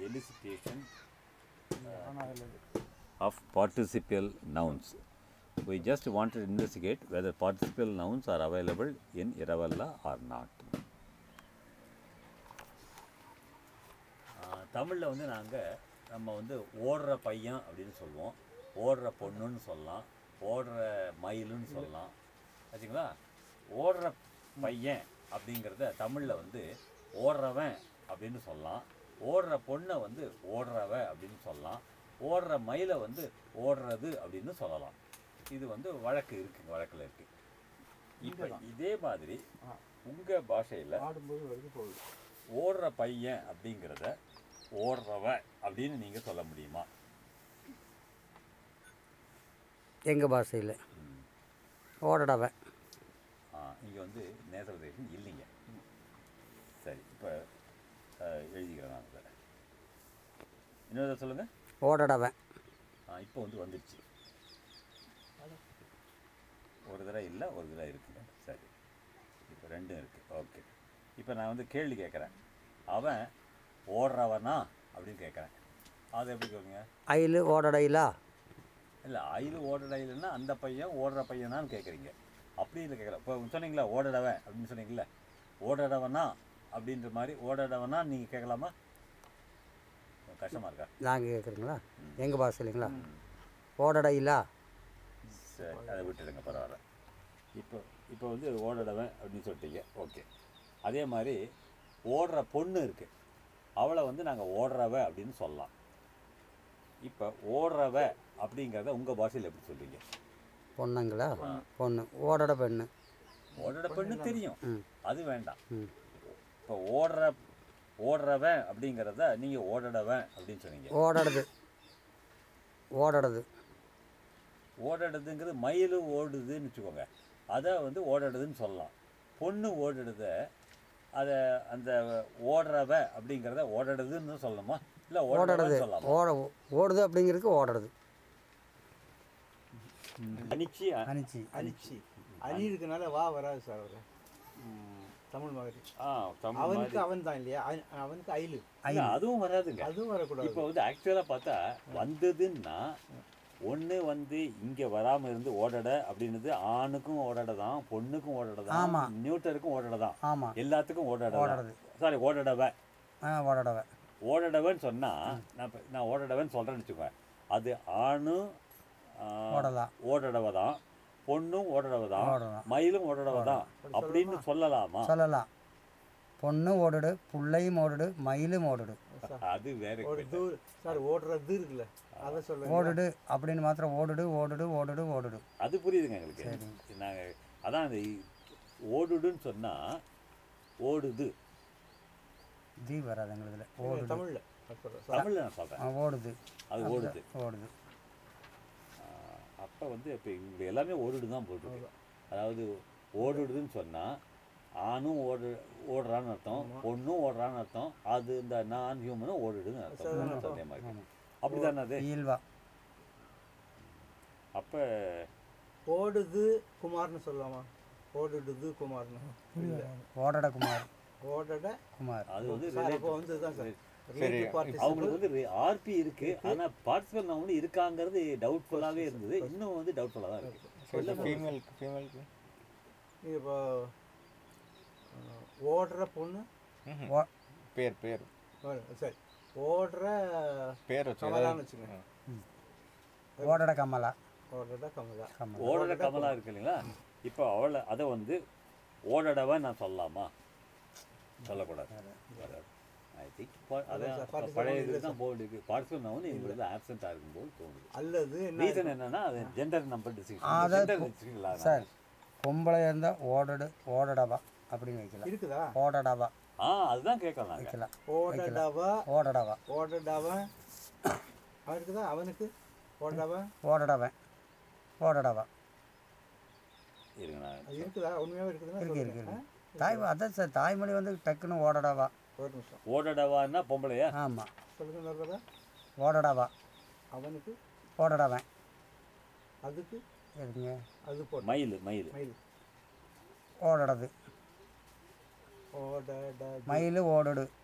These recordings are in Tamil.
elicitation of participial nouns. We just wanted to investigate whether participial nouns are available in Iravalla or not. தமிழில் வந்து நாங்கள் நம்ம வந்து ஓடுற பையன் அப்படின்னு சொல்லுவோம் ஓடுற பொண்ணுன்னு சொல்லலாம் ஓடுற மயிலுன்னு சொல்லலாம் ஆச்சுங்களா ஓடுற பையன் அப்படிங்கிறத தமிழில் வந்து ஓடுறவன் அப்படின்னு சொல்லலாம் ஓடுற பொண்ணை வந்து ஓடுறவ அப்படின்னு சொல்லலாம் ஓடுற மயிலை வந்து ஓடுறது அப்படின்னு சொல்லலாம் இது வந்து வழக்கு இருக்குங்க வழக்கில் இருக்குது இப்போ இதே மாதிரி உங்கள் பாஷையில் ஆடும்போது வரைக்கும் போகுது ஓடுற பையன் அப்படிங்கிறத ஓடுறவ அப்படின்னு நீங்கள் சொல்ல முடியுமா எங்கள் பாஷையில் ஓடடவை இங்கே வந்து நேசல் இல்லைங்க சரி இப்போ எழுதிக்கிறேன் நான் அதை இன்னொரு சொல்லுங்கள் ஓடடவை இப்போ வந்து வந்துடுச்சு ஒரு தடவை இல்லை ஒரு தடவை இருக்குங்க சரி இப்போ ரெண்டும் இருக்குது ஓகே இப்போ நான் வந்து கேள்வி கேட்குறேன் அவன் ஓடுறவனா அப்படின்னு கேட்குறேன் அது எப்படி கேட்குங்க அயில் ஓடடையிலா இல்லை அயில் ஓடடையிலன்னா அந்த பையன் ஓடுற பையனான்னு கேட்குறீங்க அப்படி இல்லை கேட்கல இப்போ சொன்னீங்களா ஓடடவன் அப்படின்னு சொன்னீங்களே ஓடடவனா அப்படின்ற மாதிரி ஓடடவனா நீங்கள் கேட்கலாமா கஷ்டமாக இருக்கா நாங்கள் கேட்குறீங்களா எங்கள் பாஷையிலைங்களா ஓடடையிலா சரி அதை விட்டுடுங்க பரவாயில்ல இப்போ இப்போ வந்து ஓடடவன் அப்படின்னு சொல்லிட்டீங்க ஓகே அதே மாதிரி ஓடுற பொண்ணு இருக்குது அவளை வந்து நாங்கள் ஓடுறவ அப்படின்னு சொல்லலாம் இப்போ ஓடுறவ அப்படிங்கிறத உங்கள் பாஷையில் எப்படி சொல்றீங்க பொண்ணுங்களா பொண்ணு ஓடட பெண்ணு ஓடுற பெண்ணு தெரியும் ம். அது வேண்டாம் ம் இப்போ ஓடுற ஓடுறவன் அப்படிங்கிறத நீங்கள் ஓடடவன் அப்படின்னு சொன்னீங்க ஓடடுது ஓடடுது ஓடடுதுங்கிறது மயில் ஓடுதுன்னு வச்சுக்கோங்க அதை வந்து ஓடடுதுன்னு சொல்லலாம் பொண்ணு ஓடுறத அதை அந்த ஓடுறவ அப்படிங்கிறத ஓடடுதுன்னு சொல்லணுமா இல்லை ஓடடுது ஓடடுது சொல்லலாமா ஓட ஓடுது அப்படிங்கிறதுக்கு ஓடடுது அனிச்சு அ- அனிச்சி அனிச்சி அணி இருக்கனால வா வராது சார் அவர் தமிழ் மாதிரி ஆ தமிழ் அவனுக்கு அவன் தான் இல்லையா அ- அவனுக்கு அயிலு இல்ல, அதுவும் வராதுங்க அதுவும் வரக்கூடாது இப்போ வந்து ஆக்சுவலாக பார்த்தா வந்ததுன்னா ஒன்று வந்து இங்கே வராமல் இருந்து ஓடட அப்படின்றது ஆணுக்கும் ஓடட தான் பொண்ணுக்கும் ஓடட தான் ஆமா. நியூட்டருக்கும் ஓடட தான் ஆமாம் எல்லாத்துக்கும் ஓடட ஓடடுது. சாரி ஓடடவ ஆ ஓடடவை ஓடடவன் சொன்னால் நான் இப்ப- நான் ஓடடவன் சொல்கிறேன்னு வச்சுக்கோங்க அது ஆணு ஆ, ஓடலாம் ஓடடவ தான் பொண்ணும் ஓடடவ தான் ஓடலாம். மயிலும் ஓடடவ தான் அப்படின்னு சொல்லலாமா சொல்லலாம் பொண்ணு ஓடுடு புள்ளையும் ஓடுடு மயிலும் ஓடுடு அது வேற ஒரு தூர் சார் ஓடுறது இருக்குல்ல அதை சொல்லுங்க ஓடுடு அப்படின்னு மாத்திரம் ஓடுடு ஓடுடு ஓடுடு ஓடுடு அது புரியுதுங்க எங்களுக்கு நாங்கள் அதான் அந்த ஓடுடுன்னு சொன்னால் ஓடுது தீ வராது எங்களுதுல இல்ல, ஓடுடு தமிழ்ல நான் சொல்றேன் தமிழில் நான் சொல்கிறேன் ஆ, ஓடுது அது ஓடுது ஓடுது அப்போ வந்து இப்போ இங்கே எல்லாமே ஓடுடு தான் போட்டுருக்கு அதாவது ஓடுடுதுன்னு சொன்னால் ஆணும் ஓடு ஓடுறான்னு அர்த்தம் பொண்ணும் ஓடுறான்னு அர்த்தம் அது இந்த நான் ஹியூமனும் ஓடுடுன்னு அர்த்தம் மூணும் அதே மாதிரி அப்படி தானே அது ஈல்வா அப்போ ஓடுது குமார்னு சொல்லலாமா ஓடுடுது குமார்னு இல்ல. ஓடட குமார் ஓடட குமார் அது வந்து சார் relate- அப்போ வந்து தான் சார் சரி, ரிலேட்டிவ் பார்ட்டிசிபிள் அவங்களுக்கு வந்து ஆர்பி இருக்கு ஆனா பார்ட்டிசிபல் நான் வந்து இருக்காங்கிறது டவுட்ஃபுல்லாவே இருந்தது இன்னும் வந்து டவுட்ஃபுல்லாக தான் இருக்கு ஃபீமேலுக்கு ஃபீமேலுக்கு இப்போ அஹ், ஓடுற பொண்ணு ஓ- பேர் பேர் ஓ- சரி ஓடுற பேர் வச்சு கமலான்னு வச்சுக்கோங்க ஓடட கமலா ஓடுறத கமலா கமலா ஓடட கமலா இருக்கு இல்லைங்களா இப்போ அவளை அதை வந்து ஓடடவன் நான் சொல்லலாமா சொல்லக்கூடாது ஐ திங்க் அதான் participle பழைய இல்லை இதுக்கு தான் போர்டு இருக்கு பார்ட்டிசிபல் நான் வந்து எங்களுக்கு ஆப்சென்ட்டாக இருக்கும்போது தோணுது அல்லது என்ன ரீசன் என்னன்னா அது ஜெண்டர் நம்பர் அதான் டிசிஷன் ஜெண்டர் இப்போ- டிசிஷன் இல்லாத சார் பொம்பளை இருந்தால் ஓடடு ஓடடவா அப்படின்னு வைக்கலாம் இருக்குதா ஓடடவா ஆ அதுதான் கேட்கலாம் நாங்கள் வைக்கலாம் ஓடடவா ஓடடவா ஓடடவன் அவன் இருக்குதா அவனுக்கு ஓடடவன் ஓடடவன் ஓடடவா இருங்க நான் அது இருக்குதா உண்மையாவே இருக்குதுன்னா இருக்கு இருக்கு சொல்லுங்க இருக்கு தாய் அதான் சார் தாய்மொழி வந்து டக்குன்னு ஓடடவா ஆ? ஒரு நிமிஷம் ஓடடவான்னா பொம்பளையா ஆமாம் சொல்லுங்க நர்மதா ஓடடவா அவனுக்கு ஓடடவன் அதுக்கு எதுங்க அது போட்டு மயில் மயில் மயில் ஓடடது ஓடட மயில் ஓடுடு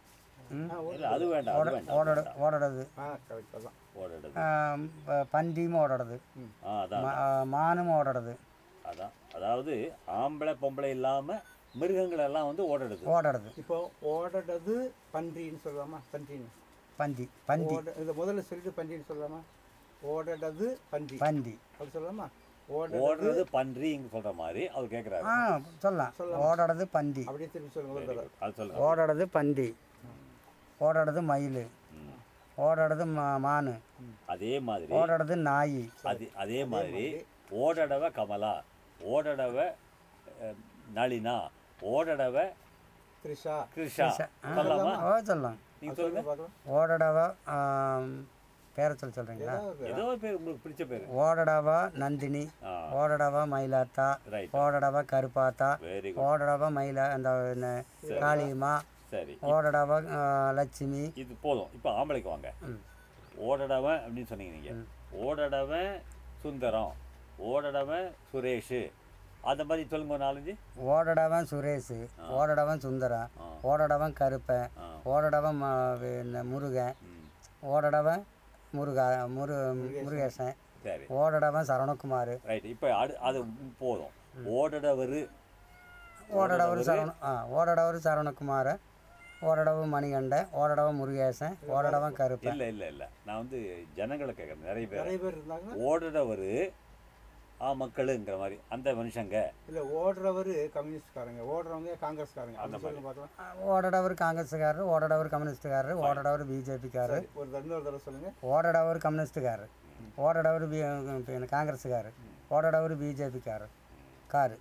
ஆ இல்லை அது வேண்டாம் அது வேண்டாம் ஓடடு ஓடடுது ஆ கரெக்ட் அதான் ஓடுறது ஆம், ப- பன்றியும் ஓடடுது ஆ அதான் ம- ஆ, மானும் ஓடடுது அதான் அதாவது ஆம்பளை பொம்பளை இல்லாமல் மிருகங்கள் எல்லாம் வந்து ஓடுறது ஓடடுது இப்போ ஓடடது பன்றின்னு சொல்லலாமா பன்றின்னு பந்தி பந்தி ஓட இதை முதல்ல சொல்லிட்டு பன்றின்னு சொல்லலாமா ஓடடது பன்றி பந்தி அப்படி சொல்லலாமா ஓட ஓடுறது பன்றிங்க சொல்ற மாதிரி அவர் கேட்குறாரு ஆ சொல்லலாம் ஓடடுது பந்தி அப்படியே திருப்பி சொல்லுங்க ஒரு தடவை அது சொல்லுங்க ஓடடுது பந்தி ஓடடுது மயில் ம். ஓடடுது மா மானு அதே மாதிரி ஓடடுது நாய் அது அதே மாதிரி ஓடடவ கமலா ஓடடவ அஹ், நளினா ஓடடவ த்ரிஷா கிருஷா சொல்லலாமா ஓ சொல்லலாம் நீங்க சொல்லுங்க பார்க்கலாம் ஓடடவா ஆம், பேரை சொல்லி சொல்கிறீங்களா ஏதாவது ஏதோ ஒரு பேர் உங்களுக்கு பிடிச்ச பேர் ஓடடவா நந்தினி ஆ ஓடடவா மயிலாத்தா ரைட் ஓடடவா கருப்பாத்தா வெரி குட் ஓடடவா மயிலா அந்த என்ன, காளியம்மா சரி ஓடடவா ஆ, லட்சுமி இது போதும் இப்போ ஆம்பளைக்கு வாங்க ம். ஓடடவன் அப்படின்னு சொன்னீங்க நீங்க ஓடடவன் சுந்தரம் ஓடடவன் சுரேஷ் அந்த மாதிரி சொல்லுங்க ஒரு நாலஞ்சு ஓடடவன் சுரேஷ் ஓடடவன் சுந்தரம் ஆ. ஓடடவன் கருப்பன் ஆ. ஓடடவன் ம- என்ன, முருகன் ம் ஓடடவன் முருகா முரு முருகேசன் சரி ஓடடவன் சரவணகுமார் ரைட் இப்போ அடு அது போதும் ஓடடவர் ஓடடவர் சரவண ஆ ஓடடவர் சரவணகுமார் ஓடடவு மணிகண்டன் ஓடடவ முருகேசன் ஓடடவன் கருப்பன் இல்லை இல்லை இல்லை நான் வந்து ஜனங்களை கேட்குறேன் நிறைய பேர் நிறைய பேர் இருந்தாங்கன்னா ஓடுறவர் ஆ மக்களுங்கிற மாதிரி அந்த மனுஷங்க இல்லை ஓடுறவர் கம்யூனிஸ்ட்காரங்க ஓடுறவங்க காங்கிரஸ்காரங்க அந்த சொல்லுங்க பார்க்கலாம் ஓடடவர் காங்கிரஸ்காரர் ஓடடவர் கம்யூனிஸ்டுக்காரர் ஓடடவர் பிஜேபிக்காரர் சரி, ஒரு தடவை இன்னொரு தடவை சொல்லுங்க ஓடடவர் கம்யூனிஸ்டுக்காரர் ஓடடவர் பி പിന്നെ காங்கிரஸ்காரர் ஓடடவர் பிஜேபிக்காரர் காரு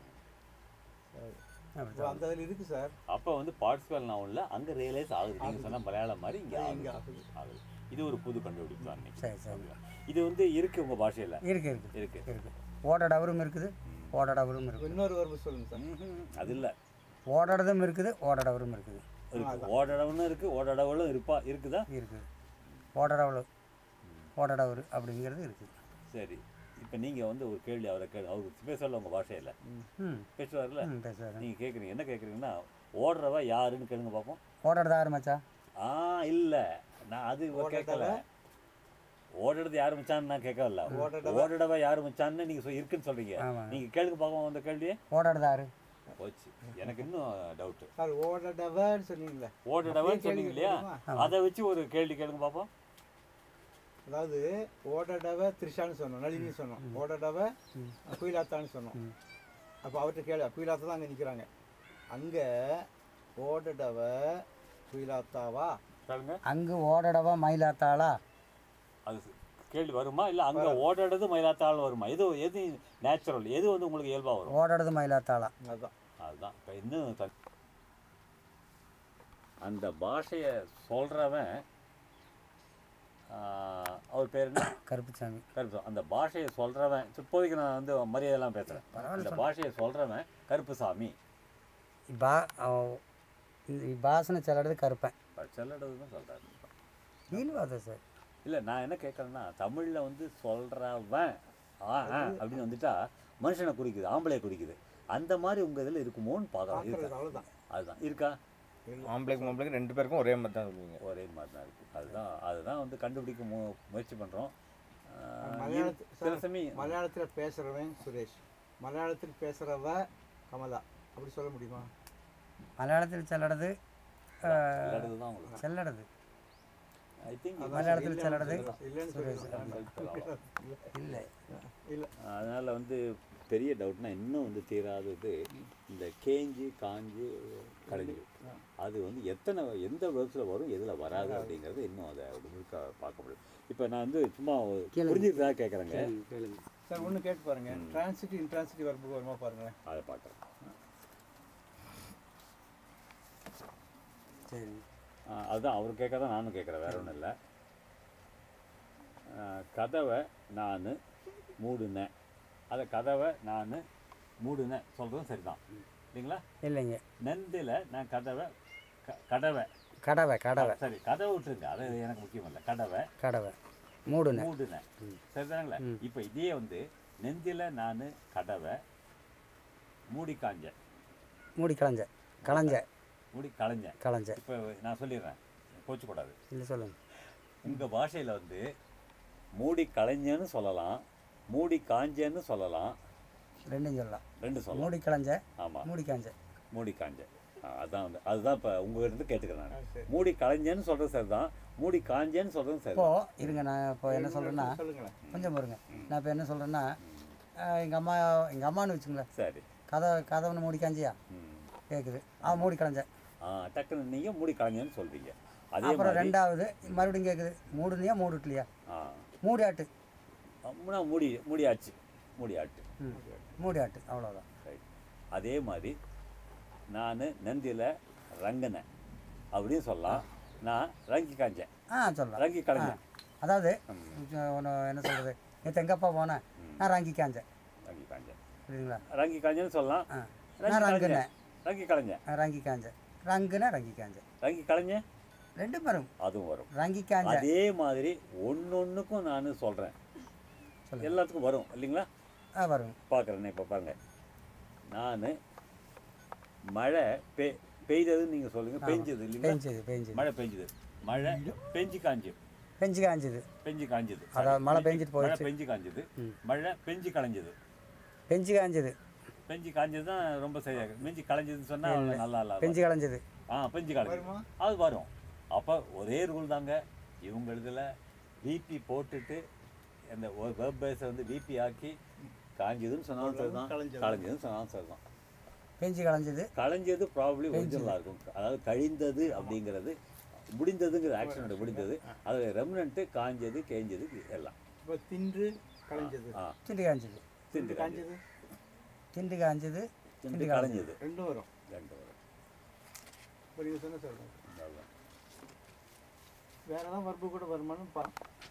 அப்படி இப்போ அந்த இதில் இருக்கு சார் அப்போ வந்து பார்ட்ஸ்வெல் நவுனில் அங்கே ரியலைஸ் ஆகுது நீங்கள் சொன்ன மலையாளம் மாதிரி இங்கே இங்க ஆகுது ஆகுது இது ஒரு புது கண்டுபிடிப்பு தான் இன்னைக்கு. சரி சரி இது வந்து இருக்கு உங்கள் பாஷையில் இருக்கு இருக்கு இருக்கு இருக்கு ஓடடவரும் இருக்குது ஓடடவரும் இருக்குது இன்னொரு வரம்பு சொல்லுங்க சார் ம்ஹும். அது இல்லை ஓடடதும் இருக்குது ஓடடவரும் இருக்குது இருக்கு ஓடடவனும் இருக்கு ஓடடவளும் இருப்பா இருக்குதா இருக்குது ஓடடவளு ஓடடவர் அப்படிங்கிறது இருக்குது சரி இப்போ நீங்கள் வந்து ஒரு கேள்வி அவரை கேள்வி அவருக்கு பேசல உங்கள் பாஷையில் ம் பேசுவார்ல ம் பேசுவார் நீங்கள் கேட்குறீங்க என்ன கேட்குறீங்கன்னா ஓடுறவ யாருன்னு கேளுங்க பார்ப்போம் ஓடறது யாரு மச்சா ஆ இல்லை நான் அது இவர் கேட்கல ஓடுறது யாரு மச்சான்னு நான் கேட்கல ஓடடவ யாரு மச்சான்னு நீங்கள் சொ- இருக்குன்னு சொல்றீங்க ஆமாம் நீங்கள் கேளுங்க பார்ப்போம் அந்த கேள்வியே ஓடறது யாரு போச்சு எனக்கு இன்னும் டவுட்டு சார் ஓடடவன்னு சொன்னீங்களே ஓடடவன்னு சொன்னீங்க இல்லையா அதை வச்சு ஒரு கேள்வி கேளுங்க பார்ப்போம் அதாவது ஓடடவ த்ரிஷான்னு சொன்னோம் நளினி சொன்னோம் ஓடடவ குயிலாத்தான்னு சொன்னோம் அப்போ அவர்கிட்ட கேளு குயிலாத்தா தான் அங்கே நிற்கிறாங்க அங்கே ஓடடவ குயிலாத்தாவா சொல்லுங்க அங்கு ஓடடவா மயிலாத்தாளா அது கேள்வி வருமா இல்லை அங்கே ஓடுறது மயிலாத்தாள் வருமா எது எது நேச்சுரல் எது வந்து உங்களுக்கு இயல்பாக வரும் ஓடறது மயிலாத்தாளா அதுதான் அதுதான் இப்போ இன்னும் த- அந்த பாஷையை சொல்கிறவன் அவர் பேர் என்ன கருப்புசாமி கருப்பு அந்த பாஷையை சொல்கிறவன் இப்போதைக்கு நான் வந்து மரியாதைலாம் பேசுகிறேன் அந்த பாஷையை சொல்கிறவன் கருப்புசாமி ఈ బా ఆ, ఈ భాషను చెల్లడది కరుపేன் செல்லடது தான் சொல்கிறாரு நீனு பார்த்தா சார் இல்லை நான் என்ன கேட்குறேன்னா தமிழில் வந்து சொல்கிறவன் ஆ ஆ அப்படின்னு வந்துட்டா மனுஷனை குறிக்குது ஆம்பளையை குறிக்குது அந்த மாதிரி உங்கள் இதில் இருக்குமோன்னு பார்க்கலாம் இருக்கா அவ்வளோதான் அதுதான் இருக்கா ஆம்பளைக்கு மாம்பளைக்கு ரெண்டு பேருக்கும் ஒரே மாதிரி தான் சொல்லுவீங்க ஒரே மாதிரி தான் இருக்குது அதுதான் அதுதான் வந்து கண்டுபிடிக்க மு முயற்சி பண்ணுறோம் மலையாளத்து- சில சமயம் மலையாளத்தில் பேசுகிறவன் சுரேஷ் மலையாளத்தில் பேசுகிறவ கமலா அப்படி சொல்ல முடியுமா மலையாளத்தில் செல்லடது விளையாடுறது தான் உங்களுக்கு செல்லடது ஐ திங்க் மலையாளத்தில் செல்லடது இல்லைன்னு சொல்லி இல்லை இல்லை அதனால் வந்து பெரிய டவுட்னா இன்னும் வந்து தீராதது இந்த கேஞ்சி காஞ்சி கடைஞ்சி அது வந்து எத்தனை எந்த வேர்ப்ஸில் வரும் எதில் வராது அப்படிங்கிறது இன்னும் அதை முழுக்க பார்க்க முடியும் இப்போ நான் வந்து சும்மா புரிஞ்சுக்கிறதா கேட்குறேங்க சார் ஒன்று கேட்டு பாருங்க டிரான்சிட்டி இன்ட்ரான்சிட்டி வரப்புக்கு வருமா பாருங்களேன் அதை பார்க்குறேன் சரி அதுதான் அவர் கேட்க தான் நானும் கேட்குறேன் வேற ஒன்றும் இல்லை கதவை நான் மூடுனேன் அதை கதவை நான் மூடுனேன் சொல்கிறதும் சரிதான் இல்லைங்களா இல்லைங்க நெந்தில் நான் கதவை க கடவை கடவை கடவை சரி கதவை விட்டுருங்க அது எனக்கு முக்கியம் இல்லை கடவை கடவை மூடுனேன் மூடுனேன் சரிதானுங்களா இப்போ இதே வந்து நெந்தில நான் கடவை மூடி காஞ்சேன் மூடி களைஞ்ச களைஞ்ச மூடி களைஞ்சேன் களைஞ்ச இப்போ நான் சொல்லிடுறேன் கோச்சக்கூடாது இல்லை சொல்லுங்கள் உங்கள் பாஷையில் வந்து மூடி களைஞ்சேன்னு சொல்லலாம் மூடி காஞ்சேன்னு சொல்லலாம் ரெண்டும் சொல்லலாம் ரெண்டு சொல்லலாம் மூடி களைஞ்ச ஆமாம் மூடி காஞ்ச மூடி காஞ்ச ஆ, அதான் வந்து அதுதான் இப்போ உங்ககிட்ட கேட்டுக்கிறேன் ஆ, நான் சரி. மூடி களைஞ்சேன்னு சொல்கிறது சரி தான் மூடி காஞ்சேன்னு சொல்கிறதும் சரி இப்போ இருங்க நான் இப்போ என்ன சொல்கிறேன்னா சொல்லுங்களேன் கொஞ்சம் பாருங்க நான் இப்போ என்ன சொல்கிறேன்னா எங்கள் அம்மா எங்கள் அம்மான்னு வச்சுங்களேன் சரி கதை கதவனை மூடி காஞ்சியா ம் கேட்குது அவன் மூடி களைஞ்ச ஆ டக்குன்னு நீங்கள் மூடி களைஞ்சேன்னு சொல்வீங்க அதே அப்புறம் மாதிரி ரெண்டாவது மறுபடியும் கேட்குது மூடுனியா மூடுட்லையா ஆ மூடி ஆட்டு முன்னா மூடி மூடியாச்சு மூடியாட்டு ம் மூடி ஆட்டு அவ்வளோதான் ரைட் அதே மாதிரி நான் நந்தியில் ரங்கினேன் அப்படின்னு சொல்லலாம் நான் ரங்கி காஞ்சேன் ஆ சொல்லலாம் ரங்கி கலைஞ்சேன் அதாவது ம். ஒன்று என்ன சொல்கிறது நேற்று எங்கப்பா போனேன் நான் ராங்கி காஞ்சேன் ரங்கி காஞ்சேன் புரியுதுங்களா ரங்கி காஞ்சேன்னு சொல்லலாம் ஆ ரங்கி நான் கலைஞ்சேன் ரங்குனேன் ரங்கி கலைஞ்சேன் ஆ, ரங்கி காஞ்சேன் ரங்குனா ரங்கி காஞ்சேன் ரங்கி கலைஞ்சேன் ரெண்டும் வரும் அதுவும் வரும் ரங்கி காஞ்ச அதே மாதிரி ஒன்னொன்றுக்கும் நான் சொல்கிறேன் சொல்லுங்க. எல்லாத்துக்கும் வரும் இல்லைங்களா ஆ வரும் பார்க்குறேன் இப்போ பாருங்க நான் மழை பெ பெய்ததுன்னு நீங்கள் சொல்லுங்கள் பெஞ்சது இல்லைங்களா பெஞ்சது பெஞ்சது மழை பெஞ்சுது மழை பெஞ்சு காஞ்சு பெஞ்சு காஞ்சது பெஞ்சு காஞ்சது அதாவது மழை பெஞ்சிட்டு மழை போயிடுச்சு. பெஞ்சு காஞ்சது ம். மழை பெஞ்சு களைஞ்சது பெஞ்சு காஞ்சது பெஞ்சு காஞ்சது தான் ரொம்ப சரியாக பெஞ்சு களைஞ்சதுன்னு சொன்னால் நல்லா இல்லை பெஞ்சு களைஞ்சது ஆ பெஞ்சு களைஞ்சது வருமா? அது வரும் அப்போ ஒரே ரூல் தாங்க இவங்க இதில் விபி போட்டுட்டு அந்த ஒரு வெப் பேஸை வந்து விபி ஆக்கி காஞ்சதுன்னு சொன்னாலும் சரி தான் களைஞ்சது. களைஞ்சதுன்னு சொன்னாலும் சரி தான் பெஞ்சு களைஞ்சது களைஞ்சது ப்ராபப்ளி ஒரிஜினலாக இருக்கும் அதாவது கழிந்தது அப்படிங்கிறது முடிந்ததுங்கிற ஆக்ஷனோட முடிந்தது அது ரெமினண்ட்டு காஞ்சது கேஞ்சது எல்லாம் இப்போ தின்று களைஞ்சது ஆ திண்டு காஞ்சது திண்டு காஞ்சது காஞ்சது திண்டு காஞ்சது திண்டு களைஞ்சது ரெண்டும் வரும் ரெண்டு வரும் இப்போ நீங்கள் சொன்ன சொல்கிறேன் அவ்வளவுதான். வேற ஏதாவது வர்ப்பு கூட வருமானு பா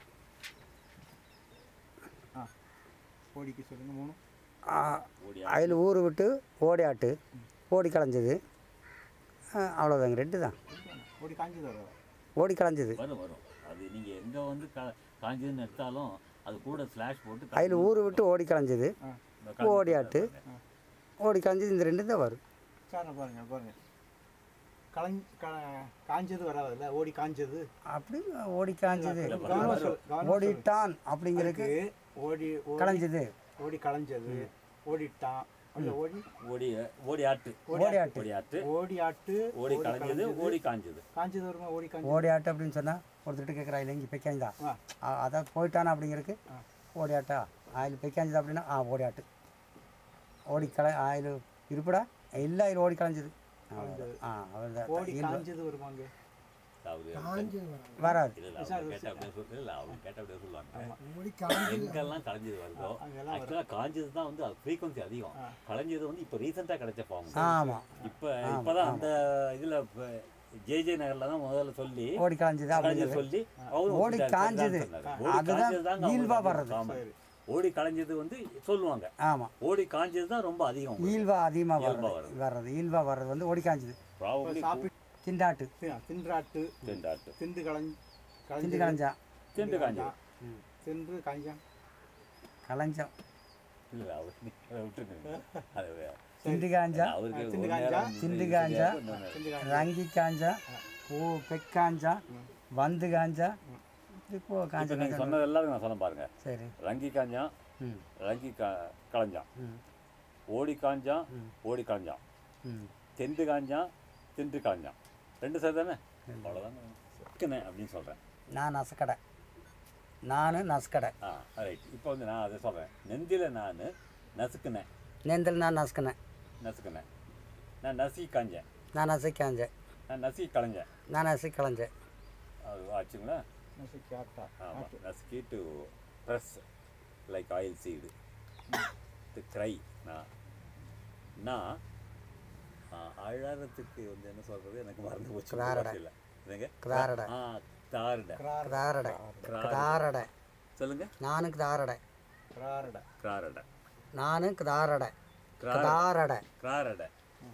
ஆ கோடிக்கு சொல்லுங்கள் மூணு ஓடியா அதில் ஊர் விட்டு ஓடி ஆட்டு ஓடி களைஞ்சது ஆ, அவ்வளோதாங்க ரெண்டு தான் கோடி காஞ்சது வரும் ஓடி களைஞ்சது வரும் வரும் அது நீங்கள் எங்கே வந்து கா காஞ்சதுன்னு எடுத்தாலும் அது கூட ஸ்லாஷ் போட்டு அதில் ஊர் விட்டு ஓடி களைஞ்சது ஆ களைஞ்சு ஓடி ஆட்டு ஓடி களைஞ்சது இந்த ரெண்டு தான் வரும் சார் பாருங்க பாருங்க களைஞ் க- காஞ்சது வராதுல்ல ஓடி காஞ்சது அப்படி ஓடி காஞ்சது கவனமா சொல், கவனமா சொல். ஓடிட்டான் அப்படிங்கிறதுக்கு அதுக்கு ஓடி ஓடி களைஞ்சது ஓடி களைஞ்சது ஓடிட்டான் அல்ல ஓடி ஓடி ஓடி ஆட்டு ஓடி ஆட்டு ஓடி ஆட்டு ஓடி ஆட்டு ஓடி களைஞ்சது ஓடி காஞ்சது காஞ்சது வருமா ஓடி காஞ்சது ஓடி ஆட்டு அப்படின்னு சொன்னால் ஒருத்தர்கிட்ட கேட்குறா இல்லை இங்கே பெக்காய்ந்தா ஆ அதான் போயிட்டானா அப்படிங்கிறதுக்கு ஆ. ஓடி ஆட்டா ஆயில் பெக்காய்ஞ்சது அப்படின்னா ஆ ஓடி ஆட்டு ஓடி கலை ஆயில் இருப்படா இல்லை ஆயில் ஓடி களைஞ்சது அவ்வளவுதான். ஆ அவ்வளோதான் ஓடி காஞ்சது வருமாங்க அதாவது வராது இல்ல, இல்ல, அவங்க கேட்டா அப்படியே சொல்லு- இல்ல, அவங்க கேட்டா அப்படியே சொல்லுவாங்க. எங்கெல்லாம் களைஞ்சது வருதோ அங்கெல்லாம் ஆக்சுவலாக காஞ்சது தான் வந்து அது ஃப்ரீக்வன்சி அதிகம் களைஞ்சது வந்து இப்போ ரீசெண்டாக கிடைச்ச ஃபார்ம் ஆமாம் இப்போ இப்போதான் அந்த இதில் ஜேஜே நகர்ல தான் முதல்ல சொல்லி ஓடி களைஞ்சது காஞ்சது அப்படிங்கிறது சொல்லி அவரும் ஓடி ஒத்துக்கிட்டாரு, காஞ்சது. சரிதான் சொன்னாரு. ஓடி அதுதான் காஞ்சது தாங்க அவங்க இயல்பா வந்து வர்றது. common. சரி ஓடி களைஞ்சது வந்து சொல்லுவாங்க ஆமாம் ஓடி காஞ்சது தான் ரொம்ப அதிகம் ஈல்வா அதிகமாக இயல்பா வர்றது வர்றது ஈல்வா வர்றது வந்து ஓடி காஞ்சது ப்ராபப்ளி சாப்பிட்டு திண்டாட்டு தி- தின்றாட்டு திண்டாட்டு திண்டு களைஞ் திண்டு களைஞ்சது களைஞ்சா திண்டு காஞ்சது தின்று காஞ்சான் களைஞ்சம் இல்ல அவர் அதை விட்டுருங்க அது வே- திண்டு காஞ்சா அவருக்கு திண்டு ஒரு காஞ்சா, நேரம் திண்டு இது காஞ்சா. தெரியாது, இன்னொன்னு. திண்டு காஞ்சா ரங்கி காஞ்சா ஓ பெக்காஞ்சா வந்து காஞ்சா இப்போ இப்ப காஞ்சா நீங்க சொன்னது எல்லாரும் நான் சொல்ல பாருங்க சரி ரங்கி காஞ்சான் ம் ரங்கி கா களைஞ்சான் ம் ஓடி காஞ்சான் ஓடி களைஞ்சான் ம் தெண்டு காஞ்சான் திண்டு காஞ்சான் ரெண்டு சார் தானே அவ்வளோதானே சிக்கனே அப்படின்னு சொல்கிறேன் நான் நசக்கடை நான் நசுக்கடை ஆ ரைட் இப்போ வந்து நான் அதை சொல்கிறேன் நெந்தில நான் நசுக்குனேன் நெந்தல் நான் நசுக்கினேன் நசுக்குனேன் நான் நசுக்கி காஞ்சேன் நான் நசை காஞ்சேன் நான் நசுக்கி களைஞ்சேன் நான் நசை களைஞ்சேன் அது ஆச்சுங்களா நசுக்கி ஆட்டா ஆமாம் நசுக்கி to press like oil seed to cry நான் நான் ஆ, அழறதுக்கு வந்து என்ன சொல்கிறது எனக்கு மறந்து போச்சு கிராரடை. இல்லை என்னங்க கிராரடை ஆ தாருடை கிராரடை கிராரடை சொல்லுங்க நானுக்கு தாரடை கிராரடை கிராரடை நானுக்கு தாரடை கிரார கதாரடை கிராரடை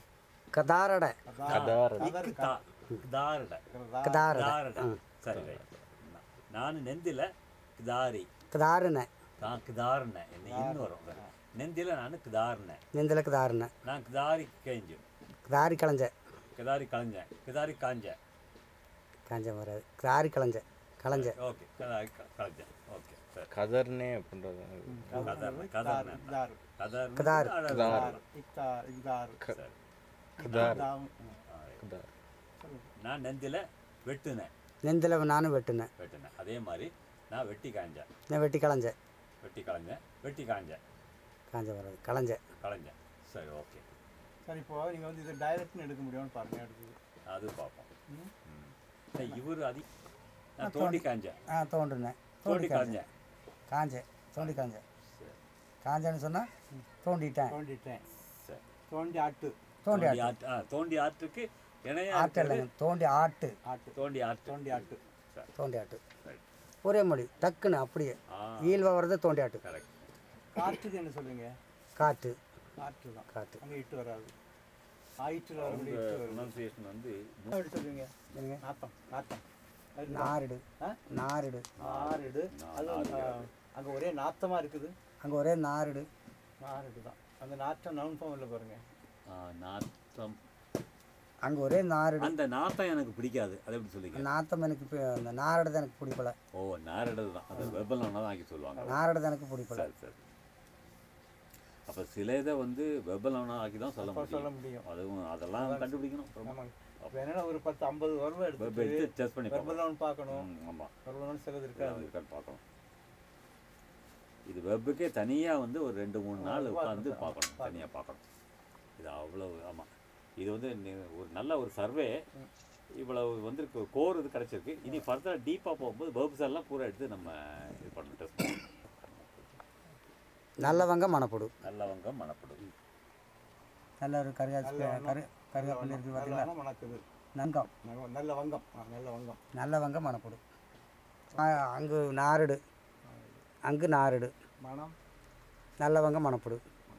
கதாரடை இக்கு தா- கிதாரடை கதாரடை கிதாரடை சரி ரைட் நான் நெந்தில கிதாரி கதாருனை நான் கிதாருனேன் என்ன இன்னும் வரும் நெந்தில நான் கிதாருனேன் நெந்தில் கதாருனை நான் கிதாரி கேஞ்சு கதாரி களைஞ்ச கிதாரி களைஞ்சேன் கிதாரி காஞ்சேன் காஞ்ச வராது காரி களைஞ்ச களைஞ்ச ஓகே கலைஞ்சேன் ஓகே சரி கதர்னே அப்படின்றது கதர்னு கதர்னு இதார் கதர்னு கதார். அழகு. இதார் இத்தார் இதார் சரி. கதார் இதாம். கதார் நான் நெஞ்சில் வெட்டுனேன் நெந்தில் நானும் வெட்டினேன் வெட்டுனேன் அதே மாதிரி நான் வெட்டி காய்ஞ்சேன் நான் வெட்டி களைஞ்சேன் வெட்டி களைஞ்சேன் வெட்டி காய்ஞ்சேன் காஞ்ச வராது களைஞ்ச களைஞ்சேன் சரி ஓகே சரி இப்போ நீங்கள் வந்து இது டைரக்ட்னு எடுக்க முடியும்னு பாருங்க எடுக்குது அது பார்ப்போம் ம். ம். இவர் அதி நான் தோண்டி காய்ஞ்சேன் ஆ தோண்டுனேன் தோண்டி தோண்டி காஞ்சேன் காய்ஞ்சேன் காஞ்சேன் தோண்டி காஞ்சேன் சரி காஞ்சேன்னு சொன்னால் தோண்டிட்டேன் தோண்டிட்டேன் சரி தோண்டி ஆட்டு தோண்டி தோண்டி ஆட்டு ஆட்டு ஆ தோண்டி ஆட்டுக்கு இணையா ஆட்டு இருக்கிறது இல்லைங்க தோண்டி ஆட்டு ஆட்டு தோண்டி ஆட்டு தோண்டி ஆட்டு சரி தோண்டி ஆட்டு சரி ஒரே மொழி டக்குன்னு அப்படியே ஆ ஈழ்வ வர்றது தோண்டி ஆட்டு கரெக்ட் காற்றுக்கு என்ன சொல்லுவீங்க காற்று காற்று தான் காற்று அங்கே இட்டு வராது ஆயிற்றுல வரக்கூடிய உங்க இட்டு வரும் ப்ரொனன்சியேஷன் வந்து எப்படி சொல்லுவீங்க என்னங்க நாத்தம் நாத்தம் அது நாரிடு ஆ? நாரிடு நாரிடு அது அங்கே ஒரே நாத்தமாக இருக்குது அங்கே ஒரே நாரிடு நாரிடு தான் அந்த நாற்றம் நவுன் ஃபார்ம் இல்லை பாருங்க ஆ, நாத்தம் அங்கே ஒரே நாரிடு அந்த நாத்தம் எனக்கு பிடிக்காது அதை எப்படி சொல்லிக்க நாத்தம் எனக்கு இப்போ அந்த நாரிடு தான் எனக்கு பிடிக்கல ஓ நாரடது தான் அது வெப்பல் தான் ஆக்கி சொல்லுவாங்க நாரிடு தான் எனக்கு பிடிக்கல சரி சரி அப்போ சில இதை வந்து வெப்பல் ஆக்கி தான் சொல்ல அப்போ சொல்ல முடியும் முடியும் அதுவும் அதெல்லாம் கண்டுபிடிக்கணும் ரொம்ப ஆமாங்க இப்போ என்னன்னா ஒரு பத்து ஐம்பது வருவம் வெப் எடுத்துட்டு எடுத்து டெஸ்ட் பண்ணி பார்க்கணும் வெர்பல் பார்க்கணும் ம், ஆமாம் வெர்பல் சிலது இருக்காது இருக்கான்னு பார்க்கணும் இது வெப்புக்கே தனியாக வந்து ஒரு ரெண்டு மூணு நாள் ஆ, உட்காந்து பார்க்கணும். பார்க்கணும் தனியாக பார்க்கணும் இது அவ்வளவு ஆமாம் இது வந்து நி- ஒரு நல்ல ஒரு சர்வே இவ்வளவு வந்திருக்கு கோர் இது கிடச்சிருக்கு இனி ஃபர்தர் டீப்பாக போகும்போது வேர்ப்ஸ் எல்லாம் பூரா எடுத்து நம்ம இது பண்ணணும் டெஸ்ட் பண்ணணும் நல்லவங்க மணப்படு நல்லவங்க மனப்படும் நல்ல ஒரு கருகாச்சி நல்ல வண்ணம். கரு கருவேப்பிலை இருக்குது நல்ல பார்த்தீங்களா வண்ணம் மணக்குது நங்கம் நல்ல- நல்ல வங்கம் ஆ, நல்ல வங்கம் நல்லவங்க மணப்படு அங்கு நாரிடு அங்கு நாரிடு மனம் நல்லவங்க மணப்படு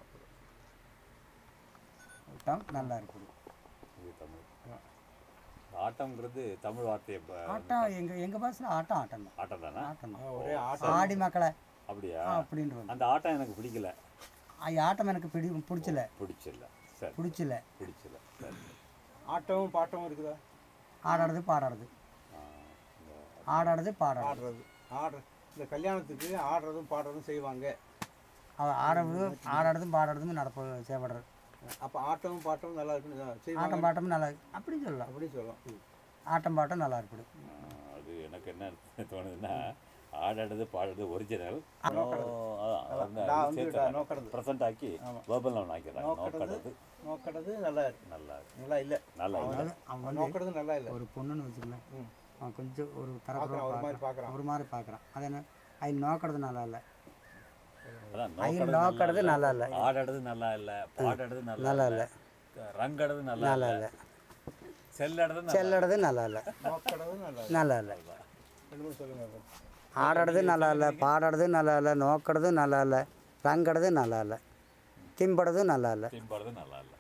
ஆட்டம் நல்லா இருக்குது இது தமிழ் ஆட்டம்ங்கிறது தமிழ் வார்த்தையை ப- ஆட்டம் எங்கள் எங்கள் பாஷையில் ஆட்டம் ஆட்டம் தான் ஆட்டம் தானே ஆட்டம் ஆ, தான் ஒரே ஆட்டம் ஆடி மக்களை அப்படியா அப்படின்றது அந்த ஆட்டம் எனக்கு பிடிக்கல ஐ ஆட்டம் எனக்கு பிடி பிடிச்சல பிடிச்சில்ல சரி பிடிச்சல பிடிச்சில்ல சரி ஆட்டமும் பாட்டமும் இருக்குதா ஆடாடுது பாடாடுது ஆ, இந்த ஆடாடுது பாடாடுது ஆடுறது ஆடுற இந்த கல்யாணத்துக்கு ஆடுறதும் பாடுறதும் செய்வாங்க அவ ஆடுறது ஆடாடுதும் பாடாடுதும் நடப்பு செய்யப்படுறது அப்போ ஆட்டமும் பாட்டமும் நல்லா இருக்குன்னு செய்வாங்க ஆட்டம் பாட்டமும் நல்லா அப்படின்னு சொல்லலாம் அப்படின்னு சொல்லலாம் ம். ஆட்டம் பாட்டம் நல்லா இருக்குது ஆ, அது எனக்கு என்ன தோணுதுன்னா ஆடாடுது பாடுறது ஒரிஜினல் டா வந்து டா, நோக்கறது ப்ரெசென்ட் ஆக்கி வேர்பல் நோன் ஆக்கிறாங்க நோக்கடுது நோக்கறது நல்லா இருக்கு நல்லா இருக்கு. நல்லா இல்லை நல்லா இல்லை அதாவது அவன் வந்து நோக்கறது நல்லா இல்லை ஒரு பொண்ணுன்னு வச்சுக்கலாம் ம். அவன் கொஞ்சம் ஒரு பார்க்குறான் ஒரு மாதிரி தரப்புறம் பார்க்குறான் ஒரு மாதிரி பார்க்குறான் அது என்ன ஐ நோக்கிறது நல்லா இல்லை அதான் ஐ நோக்கடுது நோக்கிறது நல்லா இல்லை ஆடாடுது நல்லா இல்லை பாடாடுது நல்லா நல்லா இல்லை இல்லை ரங்கடுது நல்லா நல்லா இல்லை இல்லை செல்லடுது நல்லா செல்லடுது நல்லா இல்லை நோக்கறது நல்லா இல்லை நல்லா இல்லை ரெண்டு மூணு சொல்லுங்க ஆடுறது நல்லா இல்லை பாடுறது நல்லா இல்லை நோக்கிறது நல்லா இல்லை ரங்கடுது நல்லா இல்லை திம்படுறது நல்லா இல்லை திம்படுறது நல்லா இல்லை